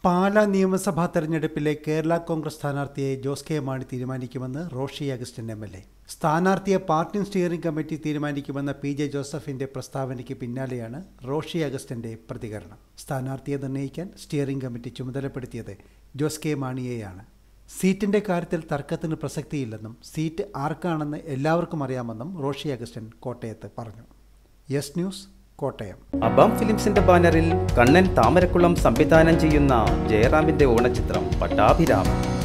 പാലാ നിയമസഭാ തെരഞ്ഞെടുപ്പിലെ കേരള കോൺഗ്രസ് സ്ഥാനാർത്ഥിയെ ജോസ് കെ മാണി തീരുമാനിക്കുമെന്ന് Roshi Augustine M L A സ്ഥാനാർത്ഥിയെ പാർട്ടി സ്റ്റിയറിംഗ് കമ്മിറ്റി തീരുമാനിക്കുമെന്ന പി ജെ ജോസഫിന്റെ പ്രസ്താവനയ്ക്ക് പിന്നാലെയാണ് റോഷി അഗസ്റ്റിന്റെ പ്രതികരണം സ്ഥാനാർത്ഥിയെ നിർണ്ണയിക്കാൻ സ്റ്റിയറിംഗ് കമ്മിറ്റി ചുമതലപ്പെടുത്തിയത് ജോസ് കെ മാണിയെയാണ് സീറ്റിന്റെ കാര്യത്തിൽ തർക്കത്തിന് പ്രസക്തിയില്ലെന്നും സീറ്റ് ആർക്കാണെന്ന് എല്ലാവർക്കും അറിയാമെന്നും റോഷി അഗസ്റ്റിൻ കോട്ടയത്ത് പറഞ്ഞു യെസ് ന്യൂസ് കോട്ടയം അബാം ഫിലിംസിന്റെ ബാനറിൽ കണ്ണൻ താമരക്കുളം സംവിധാനം ചെയ്യുന്ന ജയറാമിന്റെ ഓണച്ചിത്രം പട്ടാഭിരാമൻ